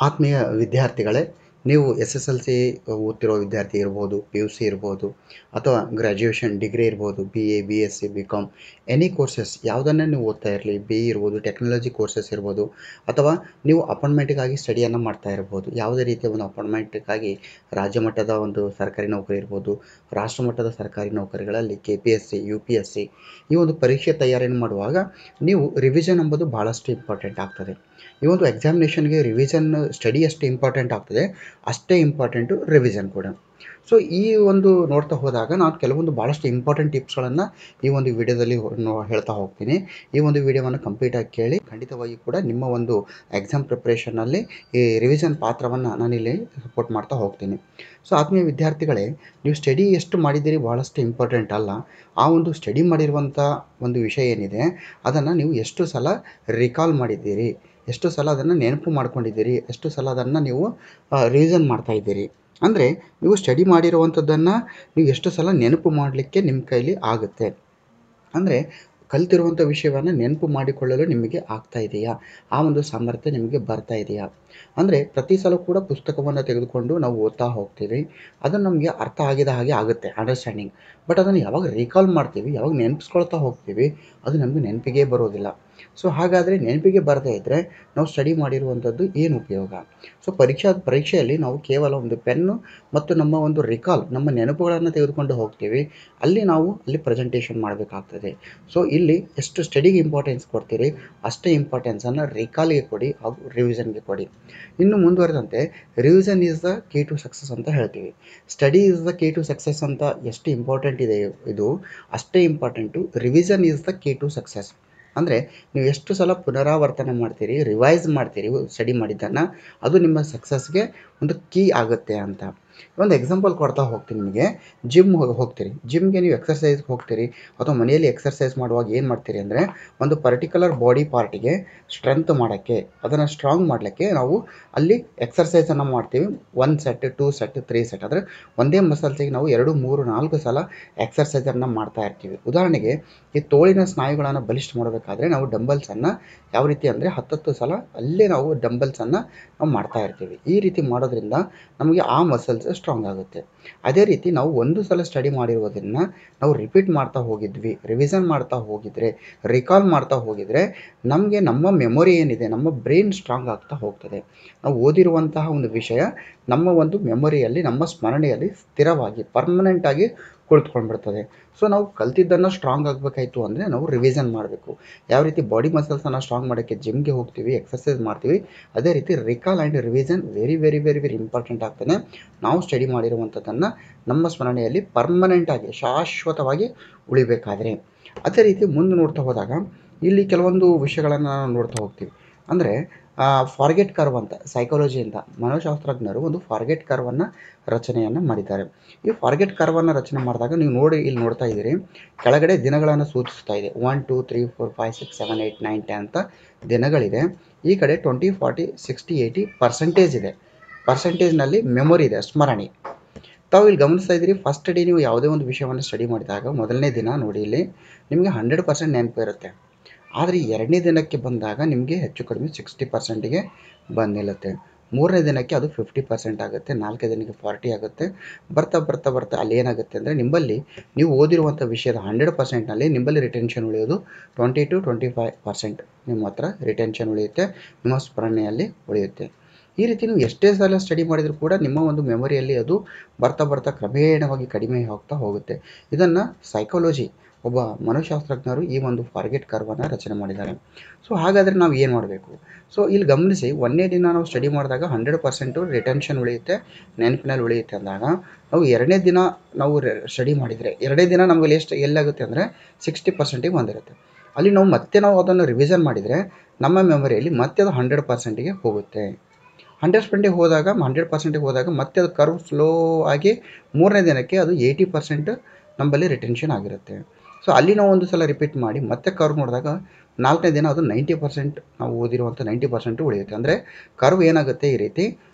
ಆತ್ಮೀಯ ವಿದ್ಯಾರ್ಥಿಗಳೇ ನೀವು ಎಸ್ ಎಸ್ ಎಲ್ ಸಿ ಓದ್ತಿರೋ ವಿದ್ಯಾರ್ಥಿ ಇರ್ಬೋದು ಪಿ ಯು ಸಿ ಇರ್ಬೋದು ಅಥವಾ ಗ್ರ್ಯಾಜುಯೇಷನ್ ಡಿಗ್ರಿ ಇರ್ಬೋದು B A B S C B com any courses ಯಾವುದನ್ನೇ ನೀವು ಓದ್ತಾ ಇರಲಿ ಬಿ ಇ ಇರ್ಬೋದು ಟೆಕ್ನಾಲಜಿ ಕೋರ್ಸಸ್ ಇರ್ಬೋದು ಅಥವಾ ನೀವು ಅಪಾಯಿಂಟ್ಮೆಂಟಿಗಾಗಿ ಸ್ಟಡಿಯನ್ನು ಮಾಡ್ತಾ ಇರ್ಬೋದು ಯಾವುದೇ ರೀತಿಯ ಒಂದು ಅಪಾಯಿಂಟ್ಮೆಂಟಿಗಾಗಿ ರಾಜ್ಯ ಮಟ್ಟದ ಒಂದು ಸರ್ಕಾರಿ ನೌಕರಿ ಇರ್ಬೋದು ರಾಷ್ಟ್ರ ಮಟ್ಟದ ಸರ್ಕಾರಿ ನೌಕರಿಗಳಲ್ಲಿ K P S C U P S C ಈ ಒಂದು ಪರೀಕ್ಷೆ ತಯಾರಿಯನ್ನು ಮಾಡುವಾಗ ನೀವು ರಿವಿಷನ್ ಎಂಬುದು ಭಾಳಷ್ಟು ಇಂಪಾರ್ಟೆಂಟ್ ಆಗ್ತದೆ ಈ ಒಂದು ಎಕ್ಸಾಮಿನೇಷನ್ಗೆ ರಿವಿಷನ್ ಸ್ಟಡಿ ಎಷ್ಟು ಇಂಪಾರ್ಟೆಂಟ್ ಆಗ್ತದೆ ಅಷ್ಟೇ ಇಂಪಾರ್ಟೆಂಟು ರಿವಿಷನ್ ಕೂಡ ಸೊ ಈ ಒಂದು ನೋಡ್ತಾ ಹೋದಾಗ ನಾನು ಕೆಲವೊಂದು ಭಾಳಷ್ಟು ಇಂಪಾರ್ಟೆಂಟ್ ಟಿಪ್ಸ್ಗಳನ್ನು ಈ ಒಂದು ವಿಡಿಯೋದಲ್ಲಿ ನೋ- ಹೇಳ್ತಾ ಹೋಗ್ತೀನಿ ಈ ಒಂದು ವಿಡಿಯೋವನ್ನು ಕಂಪ್ಲೀಟಾಗಿ ಕೇಳಿ ಖಂಡಿತವಾಗಿ ಕೂಡ ನಿಮ್ಮ ಒಂದು ಎಕ್ಸಾಮ್ ಪ್ರಿಪ್ರೇಷನ್ನಲ್ಲಿ ಈ ರಿವಿಷನ್ ಪಾತ್ರವನ್ನು ನಾನಿಲ್ಲಿ ಸಪೋರ್ಟ್ ಮಾಡ್ತಾ ಹೋಗ್ತೀನಿ ಸೊ ಆತ್ಮೀಯ ವಿದ್ಯಾರ್ಥಿಗಳೇ ನೀವು ಸ್ಟಡಿ ಎಷ್ಟು ಮಾಡಿದ್ದೀರಿ ಭಾಳಷ್ಟು ಇಂಪಾರ್ಟೆಂಟ್ ಅಲ್ಲ ಆ ಒಂದು ಸ್ಟಡಿ ಮಾಡಿರುವಂಥ ಒಂದು ವಿಷಯ ಏನಿದೆ ಅದನ್ನು ನೀವು ಎಷ್ಟು ಸಲ ರಿಕಾಲ್ ಮಾಡಿದ್ದೀರಿ ಎಷ್ಟು ಸಲ ಅದನ್ನು ನೆನಪು ಮಾಡ್ಕೊಂಡಿದ್ದೀರಿ ಎಷ್ಟು ಸಲ ಅದನ್ನು ನೀವು ರಿವಿಷನ್ ಮಾಡ್ತಾ ಇದ್ದೀರಿ ಅಂದರೆ ನೀವು ಸ್ಟಡಿ ಮಾಡಿರುವಂಥದ್ದನ್ನು ನೀವು ಎಷ್ಟು ಸಲ ನೆನಪು ಮಾಡಲಿಕ್ಕೆ ನಿಮ್ಮ ಕೈಲಿ ಆಗುತ್ತೆ ಅಂದರೆ ಕಲ್ತಿರುವಂಥ ವಿಷಯವನ್ನು ನೆನಪು ಮಾಡಿಕೊಳ್ಳಲು ನಿಮಗೆ ಆಗ್ತಾ ಇದೆಯಾ ಆ ಒಂದು ಸಾಮರ್ಥ್ಯ ನಿಮಗೆ ಬರ್ತಾ ಇದೆಯಾ ಅಂದರೆ ಪ್ರತಿ ಸಲ ಕೂಡ ಪುಸ್ತಕವನ್ನು ತೆಗೆದುಕೊಂಡು ನಾವು ಓದ್ತಾ ಹೋಗ್ತೀವಿ ಅದು ನಮಗೆ ಅರ್ಥ ಆಗಿದ ಹಾಗೆ ಆಗುತ್ತೆ ಅಂಡರ್ಸ್ಟ್ಯಾಂಡಿಂಗ್ ಬಟ್ ಅದನ್ನು ಯಾವಾಗ ರೀಕಾಲ್ ಮಾಡ್ತೀವಿ ಯಾವಾಗ ನೆನಪಿಸ್ಕೊಳ್ತಾ ಹೋಗ್ತೀವಿ ಅದು ನಮಗೆ ನೆನಪಿಗೆ ಬರೋದಿಲ್ಲ ಸೊ ಹಾಗಾದರೆ ನೆನಪಿಗೆ ಬರದೇ ಇದ್ದರೆ ನಾವು ಸ್ಟಡಿ ಮಾಡಿರುವಂಥದ್ದು ಏನು ಉಪಯೋಗ ಸೊ ಪರೀಕ್ಷಾ ಪರೀಕ್ಷೆಯಲ್ಲಿ ನಾವು ಕೇವಲ ಒಂದು ಪೆನ್ನು ಮತ್ತು ನಮ್ಮ ಒಂದು ರಿಕಾಲ್ ನಮ್ಮ ನೆನಪುಗಳನ್ನು ತೆಗೆದುಕೊಂಡು ಹೋಗ್ತೀವಿ ಅಲ್ಲಿ ನಾವು ಅಲ್ಲಿ ಪ್ರೆಸೆಂಟೇಷನ್ ಮಾಡಬೇಕಾಗ್ತದೆ ಸೊ ಇಲ್ಲಿ ಎಷ್ಟು ಸ್ಟಡಿಗೆ ಇಂಪಾರ್ಟೆನ್ಸ್ ಕೊಡ್ತೀರಿ ಅಷ್ಟೇ ಇಂಪಾರ್ಟೆನ್ಸನ್ನು ರಿಕಾಲ್ಗೆ ಕೊಡಿ ಹಾಗೂ ರಿವಿಷನ್ಗೆ ಕೊಡಿ ಇನ್ನು ಮುಂದುವರೆದಂತೆ revision is the key to success ಅಂತ ಹೇಳ್ತೀವಿ study is the key to success ಅಂತ ಎಷ್ಟು ಇಂಪಾರ್ಟೆಂಟ್ ಇದೆ ಇದು ಅಷ್ಟೇ important revision is the key to success ಅಂದರೆ ನೀವು ಎಷ್ಟು ಸಲ ಪುನರಾವರ್ತನೆ ಮಾಡ್ತೀರಿ ರಿವೈಸ್ ಮಾಡ್ತೀರಿ ಸ್ಟಡಿ ಮಾಡಿದ್ದನ್ನು ಅದು ನಿಮ್ಮ ಸಕ್ಸಸ್ಗೆ ಒಂದು ಕೀ ಆಗುತ್ತೆ ಅಂತ ಒಂದು ಎಕ್ಸಾಂಪಲ್ ಕೊಡ್ತಾ ಹೋಗ್ತೀನಿ ನಿಮಗೆ ಜಿಮ್ ಹೋಗ್ತೀರಿ ಜಿಮ್ಗೆ ನೀವು ಎಕ್ಸರ್ಸೈಸ್ಗೆ ಹೋಗ್ತೀರಿ ಅಥವಾ ಮನೆಯಲ್ಲಿ ಎಕ್ಸರ್ಸೈಸ್ ಮಾಡುವಾಗ ಏನು ಮಾಡ್ತೀರಿ ಅಂದರೆ ಒಂದು ಪರ್ಟಿಕ್ಯುಲರ್ ಬಾಡಿ ಪಾರ್ಟಿಗೆ ಸ್ಟ್ರೆಂತ್ ಮಾಡೋಕ್ಕೆ ಅದನ್ನು ಸ್ಟ್ರಾಂಗ್ ಮಾಡಲಿಕ್ಕೆ ನಾವು ಅಲ್ಲಿ ಎಕ್ಸರ್ಸೈಸನ್ನು ಮಾಡ್ತೀವಿ one set two set three set ಅಂದರೆ ಒಂದೇ ಮಸಲ್ಸಿಗೆ ನಾವು ಎರಡು ಮೂರು ನಾಲ್ಕು ಸಲ ಎಕ್ಸರ್ಸೈಸನ್ನು ಮಾಡ್ತಾ ಇರ್ತೀವಿ ಉದಾಹರಣೆಗೆ ಈ ತೋಳಿನ ಸ್ನಾಯುಗಳನ್ನು ಬಲಿಷ್ಠ ಮಾಡಬೇಕಾದ್ರೆ ನಾವು ಡಂಬಲ್ಸನ್ನು ಯಾವ ರೀತಿ ಅಂದರೆ ಹತ್ತತ್ತು ಸಲ ಅಲ್ಲೇ ನಾವು ಡಂಬಲ್ಸನ್ನು ನಾವು ಮಾಡ್ತಾ ಇರ್ತೀವಿ ಈ ರೀತಿ ಮಾಡೋದ್ರಿಂದ ನಮಗೆ ಆ ಮಸಲ್ಸ್ ಸ್ಟ್ರಾಂಗ್ ಆಗುತ್ತೆ ಅದೇ ರೀತಿ ನಾವು ಒಂದು ಸಲ ಸ್ಟಡಿ ಮಾಡಿರೋದನ್ನು ನಾವು ರಿಪೀಟ್ ಮಾಡ್ತಾ ಹೋಗಿದ್ವಿ ರಿವಿಷನ್ ಮಾಡ್ತಾ ಹೋಗಿದ್ರೆ ರಿಕಾಲ್ ಮಾಡ್ತಾ ಹೋಗಿದ್ರೆ ನಮಗೆ ನಮ್ಮ ಮೆಮೊರಿ ಏನಿದೆ ನಮ್ಮ ಬ್ರೈನ್ ಸ್ಟ್ರಾಂಗ್ ಆಗ್ತಾ ಹೋಗ್ತದೆ ನಾವು ಓದಿರುವಂತಹ ಒಂದು ವಿಷಯ ನಮ್ಮ ಒಂದು ಮೆಮೊರಿಯಲ್ಲಿ ನಮ್ಮ ಸ್ಮರಣೆಯಲ್ಲಿ ಸ್ಥಿರವಾಗಿ ಪರ್ಮನೆಂಟಾಗಿ ಕುಳಿತುಕೊಂಡ್ಬಿಡ್ತದೆ ಸೊ ನಾವು ಕಲ್ತಿದ್ದನ್ನು ಸ್ಟ್ರಾಂಗ್ ಆಗಬೇಕಾಯ್ತು ಅಂದರೆ ನಾವು ರಿವಿಷನ್ ಮಾಡಬೇಕು ಯಾವ ರೀತಿ ಬಾಡಿ ಮಸಲ್ಸನ್ನು ಸ್ಟ್ರಾಂಗ್ ಮಾಡೋಕ್ಕೆ ಜಿಮ್ಗೆ ಹೋಗ್ತೀವಿ ಎಕ್ಸರ್ಸೈಸ್ ಮಾಡ್ತೀವಿ ಅದೇ ರೀತಿ recall and revision very very very very important ಆಗ್ತಾನೆ ನಾವು ಸ್ಟಡಿ ಮಾಡಿರುವಂಥದ್ದನ್ನು ನಮ್ಮ ಸ್ಮರಣೆಯಲ್ಲಿ ಪರ್ಮನೆಂಟಾಗಿ ಶಾಶ್ವತವಾಗಿ ಉಳಿಬೇಕಾದ್ರೆ ಅದೇ ರೀತಿ ಮುಂದೆ ನೋಡ್ತಾ ಹೋದಾಗ ಇಲ್ಲಿ ಕೆಲವೊಂದು ವಿಷಯಗಳನ್ನು ನಾವು ನೋಡ್ತಾ ಹೋಗ್ತೀವಿ ಅಂದರೆ ಫಾರ್ಗೆಟ್ ಕರ್ವ್ ಅಂತ ಸೈಕಾಲಜಿಯಿಂದ ಮನೋಶಾಸ್ತ್ರಜ್ಞರು ಒಂದು ಫಾರ್ಗೆಟ್ ಕರ್ವನ್ನು ರಚನೆಯನ್ನು ಮಾಡಿದ್ದಾರೆ ಈ ಫಾರ್ಗೆಟ್ ಕರ್ವನ್ನು ರಚನೆ ಮಾಡಿದಾಗ ನೀವು ನೋಡಿ ಇಲ್ಲಿ ನೋಡ್ತಾ ಇದ್ದೀರಿ ಕೆಳಗಡೆ ದಿನಗಳನ್ನು ಸೂಚಿಸ್ತಾ ಇದೆ one two three four five six seven eight nine ten ಅಂತ ದಿನಗಳಿದೆ ಈ ಕಡೆ twenty forty sixty eighty percentage ಇದೆ ಪರ್ಸೆಂಟೇಜ್ನಲ್ಲಿ ಮೆಮೊರಿ ಇದೆ ಸ್ಮರಣೆ ತಾವು ಇಲ್ಲಿ ಗಮನಿಸ್ತಾ ಇದ್ದೀರಿ ಫಸ್ಟ್ ಡೇ ನೀವು ಯಾವುದೇ ಒಂದು ವಿಷಯವನ್ನು ಸ್ಟಡಿ ಮಾಡಿದಾಗ ಮೊದಲನೇ ದಿನ ನೋಡಿ ಇಲ್ಲಿ ನಿಮಗೆ ಹಂಡ್ರೆಡ್ ಪರ್ಸೆಂಟ್ ನೆನಪು ಇರುತ್ತೆ ಆದರೆ ಎರಡನೇ ದಿನಕ್ಕೆ ಬಂದಾಗ ನಿಮಗೆ ಹೆಚ್ಚು ಕಡಿಮೆ ಸಿಕ್ಸ್ಟಿ ಪರ್ಸೆಂಟಿಗೆ ಬಂದು ನಿಲ್ಲುತ್ತೆ ಮೂರನೇ ದಿನಕ್ಕೆ ಅದು ಫಿಫ್ಟಿ ಪರ್ಸೆಂಟ್ ಆಗುತ್ತೆ ನಾಲ್ಕನೇ ದಿನಕ್ಕೆ ಫಾರ್ಟಿ ಆಗುತ್ತೆ ಬರ್ತಾ ಬರ್ತಾ ಬರ್ತಾ ಅಲ್ಲಿ ಏನಾಗುತ್ತೆ ಅಂದರೆ ನಿಮ್ಮಲ್ಲಿ ನೀವು ಓದಿರುವಂಥ ವಿಷಯದ ಹಂಡ್ರೆಡ್ ಪರ್ಸೆಂಟ್ನಲ್ಲಿ ನಿಮ್ಮಲ್ಲಿ ರಿಟೆನ್ಷನ್ ಉಳಿಯೋದು twenty to twenty five percent ನಿಮ್ಮ ಹತ್ರ ರಿಟೆನ್ಷನ್ ಉಳಿಯುತ್ತೆ ನಿಮ್ಮ ಸ್ಮರಣೆಯಲ್ಲಿ ಉಳಿಯುತ್ತೆ ಈ ರೀತಿ ನೀವು ಎಷ್ಟೇ ಸಲ ಸ್ಟಡಿ ಮಾಡಿದರೂ ಕೂಡ ನಿಮ್ಮ ಒಂದು ಮೆಮೊರಿಯಲ್ಲಿ ಅದು ಬರ್ತಾ ಬರ್ತಾ ಕ್ರಮೇಣವಾಗಿ ಕಡಿಮೆ ಹೋಗ್ತಾ ಹೋಗುತ್ತೆ ಇದನ್ನು ಸೈಕಾಲಜಿ ಒಬ್ಬ ಮನೋಶಾಸ್ತ್ರಜ್ಞರು ಈ ಒಂದು ಫಾರ್ಗೆಟ್ ಕರ್ವನ್ನು ರಚನೆ ಮಾಡಿದ್ದಾರೆ ಸೊ ಹಾಗಾದರೆ ನಾವು ಏನು ಮಾಡಬೇಕು ಸೊ ಇಲ್ಲಿ ಗಮನಿಸಿ ಒಂದನೇ ದಿನ ನಾವು ಸ್ಟಡಿ ಮಾಡಿದಾಗ ಹಂಡ್ರೆಡ್ ಪರ್ಸೆಂಟು ರಿಟೆನ್ಷನ್ ಉಳಿಯುತ್ತೆ ನೆನಪಿನಲ್ಲಿ ಉಳಿಯುತ್ತೆ ಅಂದಾಗ ನಾವು ಎರಡನೇ ದಿನ ನಾವು ಸ್ಟಡಿ ಮಾಡಿದರೆ ಎರಡನೇ ದಿನ ನಮಗೆ ಎಷ್ಟು ಎಲ್ಲಾಗುತ್ತೆ ಅಂದರೆ ಸಿಕ್ಸ್ಟಿ ಪರ್ಸೆಂಟಿಗೆ ಬಂದಿರುತ್ತೆ ಅಲ್ಲಿ ನಾವು ಮತ್ತೆ ನಾವು ಅದನ್ನು ರಿವಿಷನ್ ಮಾಡಿದರೆ ನಮ್ಮ ಮೆಮೊರಿಯಲ್ಲಿ ಮತ್ತೆ ಅದು ಹಂಡ್ರೆಡ್ ಪರ್ಸೆಂಟಿಗೆ ಹೋಗುತ್ತೆ ಹಂಡ್ರೆಡ್ ಪರ್ಸೆಂಟಿಗೆ ಹೋದಾಗ ಹಂಡ್ರೆಡ್ ಪರ್ಸೆಂಟಿಗೆ ಹೋದಾಗ ಮತ್ತೆ ಅದು ಕರ್ವ್ ಸ್ಲೋ ಆಗಿ ಮೂರನೇ ದಿನಕ್ಕೆ ಅದು ಏಯ್ಟಿ ಪರ್ಸೆಂಟ್ ನಮ್ಮಲ್ಲಿ ರಿಟೆನ್ಷನ್ ಆಗಿರುತ್ತೆ ಸೊ ಅಲ್ಲಿ ನಾವು ಒಂದು ಸಲ ರಿಪೀಟ್ ಮಾಡಿ ಮತ್ತೆ ಕರ್ವ್ ನೋಡಿದಾಗ ನಾಲ್ಕನೇ ದಿನ ಅದು ನೈಂಟಿ ಪರ್ಸೆಂಟ್ ನಾವು ಓದಿರುವಂಥ ನೈಂಟಿ ಪರ್ಸೆಂಟು ಉಳಿಯುತ್ತೆ ಅಂದರೆ ಕರ್ವ್ ಏನಾಗುತ್ತೆ ಈ ರೀತಿ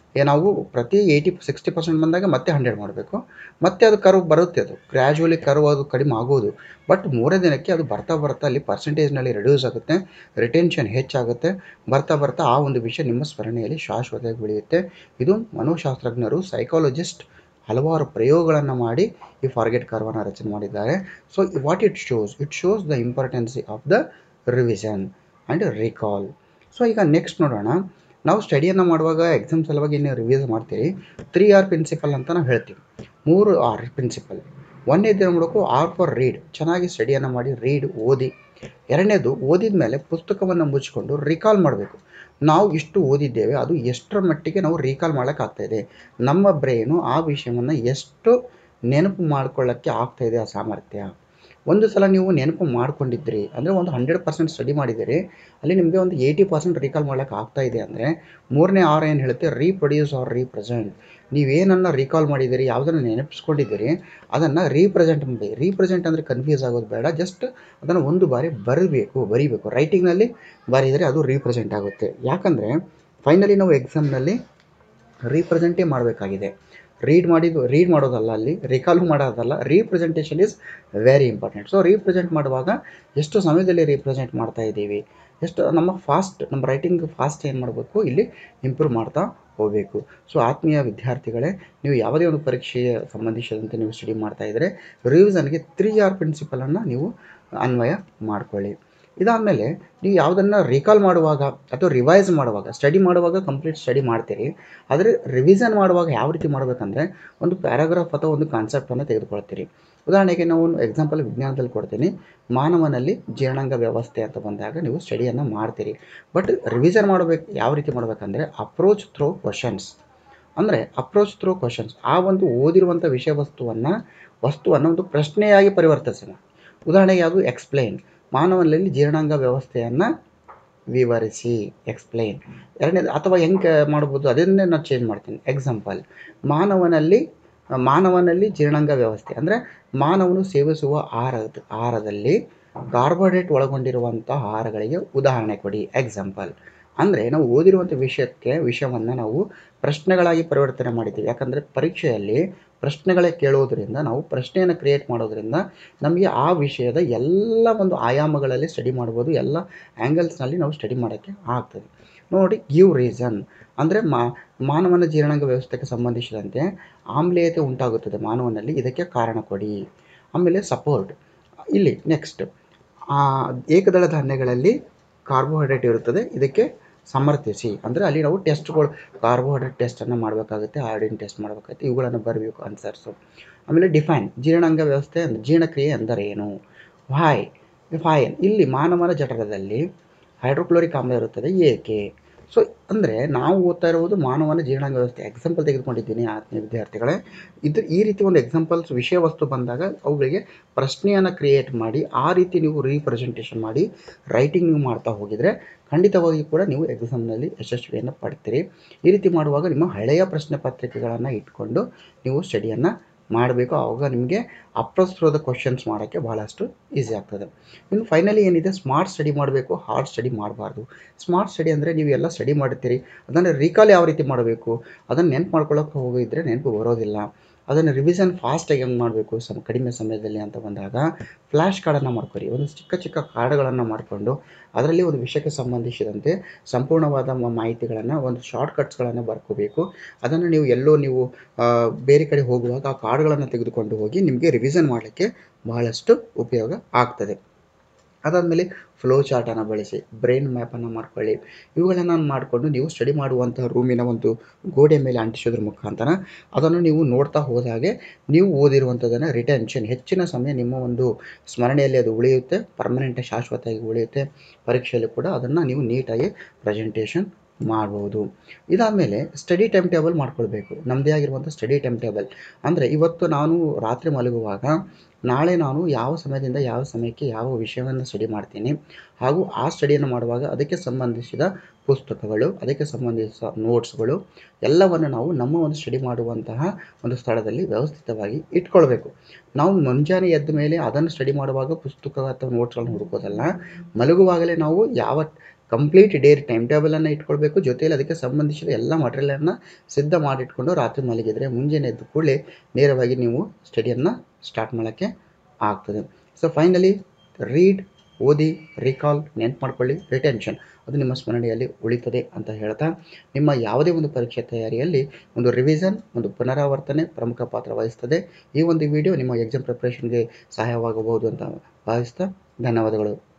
ಏ ನಾವು ಪ್ರತಿ ಏಯ್ಟಿ ಸಿಕ್ಸ್ಟಿ ಪರ್ಸೆಂಟ್ ಬಂದಾಗ ಮತ್ತೆ ಹಂಡ್ರೆಡ್ ಮಾಡಬೇಕು ಮತ್ತೆ ಅದು ಕರ್ವ್ ಬರುತ್ತೆ ಅದು ಗ್ರ್ಯಾಜುವಲಿ ಕರ್ವ್ ಅದು ಕಡಿಮೆ ಆಗೋದು ಬಟ್ ಮೂರೇ ದಿನಕ್ಕೆ ಅದು ಬರ್ತಾ ಬರ್ತಾ ಅಲ್ಲಿ ಪರ್ಸೆಂಟೇಜ್ನಲ್ಲಿ ರಿಡ್ಯೂಸ್ ಆಗುತ್ತೆ ರಿಟೆನ್ಷನ್ ಹೆಚ್ಚಾಗುತ್ತೆ ಬರ್ತಾ ಬರ್ತಾ ಆ ಒಂದು ವಿಷಯ ನಿಮ್ಮ ಸ್ಮರಣೆಯಲ್ಲಿ ಶಾಶ್ವತವಾಗಿ ಉಳಿಯುತ್ತೆ ಇದು ಮನೋಶಾಸ್ತ್ರಜ್ಞರು ಸೈಕಾಲಜಿಸ್ಟ್ ಹಲವಾರು ಪ್ರಯೋಗಗಳನ್ನು ಮಾಡಿ ಈ ಫಾರ್ಗೆಟ್ ಕರ್ವನ್ನು ರಚನೆ ಮಾಡಿದ್ದಾರೆ so what it shows it shows the importance of the revision and recall so ಈಗ ನೆಕ್ಸ್ಟ್ ನೋಡೋಣ ನಾವು ಸ್ಟಡಿಯನ್ನು ಮಾಡುವಾಗ ಎಕ್ಸಾಮ್ ಸಲುವಾಗಿ ನೀವು ರಿವೈಸ್ ಮಾಡ್ತೀರಿ ತ್ರೀ ಆರ್ ಪ್ರಿನ್ಸಿಪಲ್ ಅಂತ ನಾವು ಹೇಳ್ತೀವಿ ಮೂರು ಆರ್ ಪ್ರಿನ್ಸಿಪಲ್ ಒಂದನೇದು ಏನು ಮಾಡಬೇಕು ಆರ್ ಫಾರ್ ರೀಡ್ ಚೆನ್ನಾಗಿ ಸ್ಟಡಿಯನ್ನು ಮಾಡಿ ರೀಡ್ ಓದಿ ಎರಡನೇದು ಓದಿದ ಮೇಲೆ ಪುಸ್ತಕವನ್ನು ಮುಚ್ಚಿಕೊಂಡು ರಿಕಾಲ್ ಮಾಡಬೇಕು ನಾವು ಇಷ್ಟು ಓದಿದ್ದೇವೆ ಅದು ಎಷ್ಟರ ಮಟ್ಟಿಗೆ ನಾವು ರೀಕಾಲ್ ಮಾಡೋಕ್ಕಾಗ್ತಾಯಿದೆ ನಮ್ಮ ಬ್ರೈನು ಆ ವಿಷಯವನ್ನು ಎಷ್ಟು ನೆನಪು ಮಾಡ್ಕೊಳ್ಳೋಕ್ಕೆ ಆಗ್ತಾಯಿದೆ ಆ ಸಾಮರ್ಥ್ಯ ಒಂದು ಸಲ ನೀವು ನೆನಪು ಮಾಡ್ಕೊಂಡಿದ್ರಿ ಅಂದರೆ ಒಂದು ಹಂಡ್ರೆಡ್ ಪರ್ಸೆಂಟ್ ಸ್ಟಡಿ ಮಾಡಿದ್ದೀರಿ ಅಲ್ಲಿ ನಿಮಗೆ ಒಂದು ಏಯ್ಟಿ ಪರ್ಸೆಂಟ್ ರೀಕಾಲ್ ಮಾಡೋಕ್ಕೆ ಆಗ್ತಾ ಇದೆ ಅಂದರೆ ಮೂರನೇ ಆರ್ ಏನು ಹೇಳುತ್ತೆ ರೀಪ್ರೊಡ್ಯೂಸ್ ಆರ್ ರೀಪ್ರೆಸೆಂಟ್ ನೀವೇನನ್ನು ರೀಕಾಲ್ ಮಾಡಿದ್ದೀರಿ ಯಾವುದನ್ನು ನೆನಪಿಸ್ಕೊಂಡಿದ್ದೀರಿ ಅದನ್ನು ರೀಪ್ರೆಸೆಂಟ್ ಮಾಡಿ ರೀಪ್ರೆಸೆಂಟ್ ಅಂದರೆ ಕನ್ಫ್ಯೂಸ್ ಆಗೋದು ಬೇಡ ಜಸ್ಟ್ ಅದನ್ನು ಒಂದು ಬಾರಿ ಬರಬೇಕು ಬರೀಬೇಕು ರೈಟಿಂಗ್ನಲ್ಲಿ ಬರೀದರೆ ಅದು ರೀಪ್ರೆಸೆಂಟ್ ಆಗುತ್ತೆ ಯಾಕಂದರೆ ಫೈನಲಿ ನಾವು ಎಕ್ಸಾಮ್ನಲ್ಲಿ ರೀಪ್ರೆಸೆಂಟೇ ಮಾಡಬೇಕಾಗಿದೆ ರೀಡ್ ಮಾಡಿದ್ದು ರೀಡ್ ಮಾಡೋದಲ್ಲ ಅಲ್ಲಿ ರಿಕಾಲು ಮಾಡೋದಲ್ಲ representation is very important so represent ಮಾಡುವಾಗ ಎಷ್ಟು ಸಮಯದಲ್ಲಿ ರೀಪ್ರೆಸೆಂಟ್ ಮಾಡ್ತಾ ಇದ್ದೀವಿ ಎಷ್ಟು ನಮ್ಮ ಫಾಸ್ಟ್ ನಮ್ಮ ರೈಟಿಂಗ್ ಫಾಸ್ಟ್ ಏನು ಮಾಡಬೇಕು ಇಲ್ಲಿ ಇಂಪ್ರೂವ್ ಮಾಡ್ತಾ ಹೋಗಬೇಕು ಸೊ ಆತ್ಮೀಯ ವಿದ್ಯಾರ್ಥಿಗಳೇ ನೀವು ಯಾವುದೇ ಒಂದು ಪರೀಕ್ಷೆಗೆ ಸಂಬಂಧಿಸಿದಂತೆ ನೀವು ಸ್ಟಡಿ ಮಾಡ್ತಾ ಇದ್ದರೆ ರಿವಿಸನ್ಗೆ ತ್ರೀ ಆರ್ ಪ್ರಿನ್ಸಿಪಲನ್ನು ನೀವು ಅನ್ವಯ ಮಾಡ್ಕೊಳ್ಳಿ ಇದಾದಮೇಲೆ ನೀವು ಯಾವುದನ್ನು ರಿಕಾಲ್ ಮಾಡುವಾಗ ಅಥವಾ ರಿವೈಸ್ ಮಾಡುವಾಗ ಸ್ಟಡಿ ಮಾಡುವಾಗ ಕಂಪ್ಲೀಟ್ ಸ್ಟಡಿ ಮಾಡ್ತೀರಿ ಆದರೆ ರಿವಿಷನ್ ಮಾಡುವಾಗ ಯಾವ ರೀತಿ ಮಾಡಬೇಕಂದ್ರೆ ಒಂದು ಪ್ಯಾರಾಗ್ರಾಫ್ ಅಥವಾ ಒಂದು ಕಾನ್ಸೆಪ್ಟನ್ನು ತೆಗೆದುಕೊಳ್ತೀರಿ ಉದಾಹರಣೆಗೆ ನಾವು ಒಂದು ಎಕ್ಸಾಂಪಲ್ ವಿಜ್ಞಾನದಲ್ಲಿ ಕೊಡ್ತೀನಿ ಮಾನವನಲ್ಲಿ ಜೀರ್ಣಾಂಗ ವ್ಯವಸ್ಥೆ ಅಂತ ಬಂದಾಗ ನೀವು ಸ್ಟಡಿಯನ್ನು ಮಾಡ್ತೀರಿ ಬಟ್ ರಿವಿಷನ್ ಮಾಡಬೇಕು ಯಾವ ರೀತಿ ಮಾಡಬೇಕಂದ್ರೆ ಅಪ್ರೋಚ್ ಥ್ರೋ ಕ್ವಶನ್ಸ್ ಅಂದರೆ ಅಪ್ರೋಚ್ ಥ್ರೋ ಕ್ವಶನ್ಸ್ ಆ ಒಂದು ಓದಿರುವಂಥ ವಿಷಯ ವಸ್ತುವನ್ನು ವಸ್ತುವನ್ನು ಒಂದು ಪ್ರಶ್ನೆಯಾಗಿ ಪರಿವರ್ತಿಸೋಣ ಉದಾಹರಣೆಗೆ ಯಾವುದು ಎಕ್ಸ್ಪ್ಲೈನ್ ಮಾನವನಲ್ಲಿ ಜೀರ್ಣಾಂಗ ವ್ಯವಸ್ಥೆಯನ್ನು ವಿವರಿಸಿ ಎಕ್ಸ್ಪ್ಲೈನ್ ಎರಡನೇದು ಅಥವಾ ಹೆಂಗೆ ಮಾಡ್ಬೋದು ಅದನ್ನೇ ನಾನು ಚೇಂಜ್ ಮಾಡ್ತೀನಿ ಎಕ್ಸಾಂಪಲ್ ಮಾನವನಲ್ಲಿ ಮಾನವನಲ್ಲಿ ಜೀರ್ಣಾಂಗ ವ್ಯವಸ್ಥೆ ಅಂದರೆ ಮಾನವನು ಸೇವಿಸುವ ಆಹಾರದ ಆಹಾರದಲ್ಲಿ ಕಾರ್ಬೋಹೈಡ್ರೇಟ್ ಒಳಗೊಂಡಿರುವಂಥ ಆಹಾರಗಳಿಗೆ ಉದಾಹರಣೆ ಕೊಡಿ ಎಕ್ಸಾಂಪಲ್ ಅಂದರೆ ನಾವು ಓದಿರುವಂಥ ವಿಷಯಕ್ಕೆ ವಿಷಯವನ್ನು ನಾವು ಪ್ರಶ್ನೆಗಳಾಗಿ ಪರಿವರ್ತನೆ ಮಾಡಿದ್ದೀವಿ ಯಾಕಂದರೆ ಪರೀಕ್ಷೆಯಲ್ಲಿ ಪ್ರಶ್ನೆಗಳೇ ಕೇಳೋದ್ರಿಂದ ನಾವು ಪ್ರಶ್ನೆಯನ್ನು ಕ್ರಿಯೇಟ್ ಮಾಡೋದ್ರಿಂದ ನಮಗೆ ಆ ವಿಷಯದ ಎಲ್ಲ ಒಂದು ಆಯಾಮಗಳಲ್ಲಿ ಸ್ಟಡಿ ಮಾಡ್ಬೋದು ಎಲ್ಲ ಆ್ಯಂಗಲ್ಸ್ನಲ್ಲಿ ನಾವು ಸ್ಟಡಿ ಮಾಡೋಕ್ಕೆ ಆಗ್ತದೆ ನೋಡಿ ಗಿವ್ ರೀಸನ್ ಅಂದರೆ ಮಾ ಮಾನವನ ಜೀರ್ಣಾಂಗ ವ್ಯವಸ್ಥೆಗೆ ಸಂಬಂಧಿಸಿದಂತೆ ಆಮ್ಲೀಯತೆ ಉಂಟಾಗುತ್ತದೆ ಮಾನವನಲ್ಲಿ ಇದಕ್ಕೆ ಕಾರಣ ಕೊಡಿ ಆಮೇಲೆ ಸಪೋರ್ಟ್ ಇಲ್ಲಿ ನೆಕ್ಸ್ಟ್ ಏಕದಳ ಧಾನ್ಯಗಳಲ್ಲಿ ಕಾರ್ಬೋಹೈಡ್ರೇಟ್ ಇರುತ್ತದೆ ಇದಕ್ಕೆ ಸಮರ್ಥಿಸಿ ಅಂದರೆ ಅಲ್ಲಿ ನಾವು ಟೆಸ್ಟ್ಗಳು ಕಾರ್ಬೋಹೈಡ್ರೇಟ್ ಟೆಸ್ಟನ್ನು ಮಾಡಬೇಕಾಗುತ್ತೆ ಆಯೋಡಿನ್ ಟೆಸ್ಟ್ ಮಾಡಬೇಕಾಗುತ್ತೆ ಇವುಗಳನ್ನು ಬರಬೇಕು ಆನ್ಸರ್ಸು ಆಮೇಲೆ ಡಿಫೈನ್ ಜೀರ್ಣಾಂಗ ವ್ಯವಸ್ಥೆ ಅಂದ್ರೆ ಜೀರ್ಣಕ್ರಿಯೆ ಎಂದರೇನು ವಾಯ್ ಫೈನ್ ಇಲ್ಲಿ ಮಾನವನ ಜಠರದಲ್ಲಿ ಹೈಡ್ರೋಕ್ಲೋರಿಕ್ ಆಮ್ಲ ಇರುತ್ತದೆ ಏಕೆ ಸೊ ಅಂದರೆ ನಾವು ಓದ್ತಾ ಇರುವುದು ಮಾನವನ ಜೀರ್ಣಾಂಗ ವ್ಯವಸ್ಥೆ ಎಕ್ಸಾಂಪಲ್ ತೆಗೆದುಕೊಂಡಿದ್ದೀನಿ ಆತ್ಮೀಯ ವಿದ್ಯಾರ್ಥಿಗಳೇ ಇದು ಈ ರೀತಿ ಒಂದು ಎಕ್ಸಾಂಪಲ್ಸ್ ವಿಷಯ ವಸ್ತು ಬಂದಾಗ ಅವುಗಳಿಗೆ ಪ್ರಶ್ನೆಯನ್ನು ಕ್ರಿಯೇಟ್ ಮಾಡಿ ಆ ರೀತಿ ನೀವು ರೀಪ್ರೆಸೆಂಟೇಷನ್ ಮಾಡಿ ರೈಟಿಂಗ್ ನೀವು ಮಾಡ್ತಾ ಹೋಗಿದರೆ ಖಂಡಿತವಾಗಿ ಕೂಡ ನೀವು ಎಕ್ಸಾಮ್ನಲ್ಲಿ ಯಶಸ್ವಿಯನ್ನು ಪಡ್ತೀರಿ ಈ ರೀತಿ ಮಾಡುವಾಗ ನಿಮ್ಮ ಹಳೆಯ ಪ್ರಶ್ನೆ ಪತ್ರಿಕೆಗಳನ್ನು ಇಟ್ಕೊಂಡು ನೀವು ಸ್ಟಡಿಯನ್ನು ಮಾಡಬೇಕು ಆವಾಗ ನಿಮಗೆ ಅಪ್ರಸ್ತುತ ಕ್ವಶನ್ಸ್ ಮಾಡೋಕ್ಕೆ ಬಹಳಷ್ಟು ಈಸಿ ಆಗ್ತದೆ ಇನ್ನು ಫೈನಲಿ ಏನಿದೆ ಸ್ಮಾರ್ಟ್ ಸ್ಟಡಿ ಮಾಡಬೇಕು ಹಾರ್ಡ್ ಸ್ಟಡಿ ಮಾಡಬಾರ್ದು ಸ್ಮಾರ್ಟ್ ಸ್ಟಡಿ ಅಂದರೆ ನೀವು ಎಲ್ಲ ಸ್ಟಡಿ ಮಾಡ್ತೀರಿ ಅದನ್ನು ರೀಕಾಲ್ ಯಾವ ರೀತಿ ಮಾಡಬೇಕು ಅದನ್ನು ನೆನ್ಪು ಮಾಡ್ಕೊಳ್ಳೋಕೆ ಹೋಗಿದ್ರೆ ನೆನಪು ಬರೋದಿಲ್ಲ ಅದನ್ನು ರಿವಿಷನ್ ಫಾಸ್ಟಾಗಿ ಹೆಂಗೆ ಮಾಡಬೇಕು ಸಮ ಕಡಿಮೆ ಸಮಯದಲ್ಲಿ ಅಂತ ಬಂದಾಗ ಫ್ಲ್ಯಾಶ್ ಕಾರ್ಡನ್ನು ಮಾಡ್ಕೊರಿ ಒಂದು ಚಿಕ್ಕ ಚಿಕ್ಕ ಕಾರ್ಡ್ಗಳನ್ನು ಮಾಡಿಕೊಂಡು ಅದರಲ್ಲಿ ಒಂದು ವಿಷಯಕ್ಕೆ ಸಂಬಂಧಿಸಿದಂತೆ ಸಂಪೂರ್ಣವಾದ ಮಾಹಿತಿಗಳನ್ನು ಒಂದು ಶಾರ್ಟ್ ಕಟ್ಸ್ಗಳನ್ನು ಬರ್ಕೋಬೇಕು ಅದನ್ನು ನೀವು ಎಲ್ಲೋ ನೀವು ಬೇರೆ ಕಡೆ ಹೋಗುವಾಗ ಆ ಕಾರ್ಡ್ಗಳನ್ನು ತೆಗೆದುಕೊಂಡು ಹೋಗಿ ನಿಮಗೆ ರಿವಿಷನ್ ಮಾಡಲಿಕ್ಕೆ ಬಹಳಷ್ಟು ಉಪಯೋಗ ಆಗ್ತದೆ ಅದಾದಮೇಲೆ ಫ್ಲೋ ಚಾರ್ಟನ್ನು ಬಳಸಿ ಬ್ರೈನ್ ಮ್ಯಾಪನ್ನು ಮಾಡ್ಕೊಳ್ಳಿ ಇವುಗಳನ್ನು ಮಾಡಿಕೊಂಡು ನೀವು ಸ್ಟಡಿ ಮಾಡುವಂತಹ ರೂಮಿನ ಒಂದು ಗೋಡೆ ಮೇಲೆ ಅಂಟಿಸೋದ್ರ ಮುಖಾಂತರ ಅದನ್ನು ನೀವು ನೋಡ್ತಾ ಹೋದಾಗೆ ನೀವು ಓದಿರುವಂಥದ್ದನ್ನು ರಿಟೆನ್ಷನ್ ಹೆಚ್ಚಿನ ಸಮಯ ನಿಮ್ಮ ಒಂದು ಸ್ಮರಣೆಯಲ್ಲಿ ಅದು ಉಳಿಯುತ್ತೆ ಪರ್ಮನೆಂಟ್ ಶಾಶ್ವತವಾಗಿ ಉಳಿಯುತ್ತೆ ಪರೀಕ್ಷೆಯಲ್ಲಿ ಕೂಡ ಅದನ್ನು ನೀವು ನೀಟಾಗಿ ಪ್ರೆಸೆಂಟೇಷನ್ ಮಾಡ್ಬೋದು ಇದಾದಮೇಲೆ ಸ್ಟಡಿ ಟೈಮ್ ಟೇಬಲ್ ಮಾಡ್ಕೊಳ್ಬೇಕು ನಮ್ಮದೇ ಆಗಿರುವಂಥ ಸ್ಟಡಿ ಟೈಮ್ ಟೇಬಲ್ ಅಂದರೆ ಇವತ್ತು ನಾನು ರಾತ್ರಿ ಮಲಗುವಾಗ ನಾಳೆ ನಾನು ಯಾವ ಸಮಯದಿಂದ ಯಾವ ಸಮಯಕ್ಕೆ ಯಾವ ವಿಷಯವನ್ನು ಸ್ಟಡಿ ಮಾಡ್ತೀನಿ ಹಾಗೂ ಆ ಸ್ಟಡಿಯನ್ನು ಮಾಡುವಾಗ ಅದಕ್ಕೆ ಸಂಬಂಧಿಸಿದ ಪುಸ್ತಕಗಳು ಅದಕ್ಕೆ ಸಂಬಂಧಿಸಿದ ನೋಟ್ಸ್ಗಳು ಎಲ್ಲವನ್ನು ನಾವು ನಮ್ಮ ಒಂದು ಸ್ಟಡಿ ಮಾಡುವಂತಹ ಒಂದು ಸ್ಥಳದಲ್ಲಿ ವ್ಯವಸ್ಥಿತವಾಗಿ ಇಟ್ಕೊಳ್ಬೇಕು ನಾವು ಮುಂಜಾನೆ ಎದ್ದ ಮೇಲೆ ಅದನ್ನು ಸ್ಟಡಿ ಮಾಡುವಾಗ ಪುಸ್ತಕ ಅಥವಾ ನೋಟ್ಸ್ಗಳನ್ನು ಹುಡುಕೋದಲ್ಲ ಮಲಗುವಾಗಲೇ ನಾವು ಯಾವ ಕಂಪ್ಲೀಟ್ ಡೇ ಟೈಮ್ ಟೇಬಲನ್ನು ಇಟ್ಕೊಳ್ಬೇಕು ಜೊತೆಯಲ್ಲಿ ಅದಕ್ಕೆ ಸಂಬಂಧಿಸಿದ ಎಲ್ಲ ಮಟೀರಿಯಲನ್ನು ಸಿದ್ಧ ಮಾಡಿಟ್ಕೊಂಡು ರಾತ್ರಿ ಮಲಗಿದರೆ ಮುಂಜಾನೆ ಎದ್ದು ಕೂಡಲೇ ನೇರವಾಗಿ ನೀವು ಸ್ಟಡಿಯನ್ನು ಸ್ಟಾರ್ಟ್ ಮಾಡೋಕ್ಕೆ ಆಗ್ತದೆ ಸೊ ಫೈನಲಿ ರೀಡ್ ಓದಿ ರಿಕಾಲ್ ನೆನ್ಪು ಮಾಡ್ಕೊಳ್ಳಿ ರಿಟೆನ್ಷನ್ ಅದು ನಿಮ್ಮ ಸ್ಮರಣೆಯಲ್ಲಿ ಉಳಿತದೆ ಅಂತ ಹೇಳ್ತಾ ನಿಮ್ಮ ಯಾವುದೇ ಒಂದು ಪರೀಕ್ಷೆ ತಯಾರಿಯಲ್ಲಿ ಒಂದು ರಿವಿಷನ್ ಒಂದು ಪುನರಾವರ್ತನೆ ಪ್ರಮುಖ ಪಾತ್ರ ವಹಿಸ್ತದೆ ಈ ಒಂದು ವಿಡಿಯೋ ನಿಮ್ಮ ಎಕ್ಸಾಮ್ ಪ್ರಿಪ್ರೇಷನ್ಗೆ ಸಹಾಯವಾಗಬಹುದು ಅಂತ ಭಾವಿಸ್ತಾ ಧನ್ಯವಾದಗಳು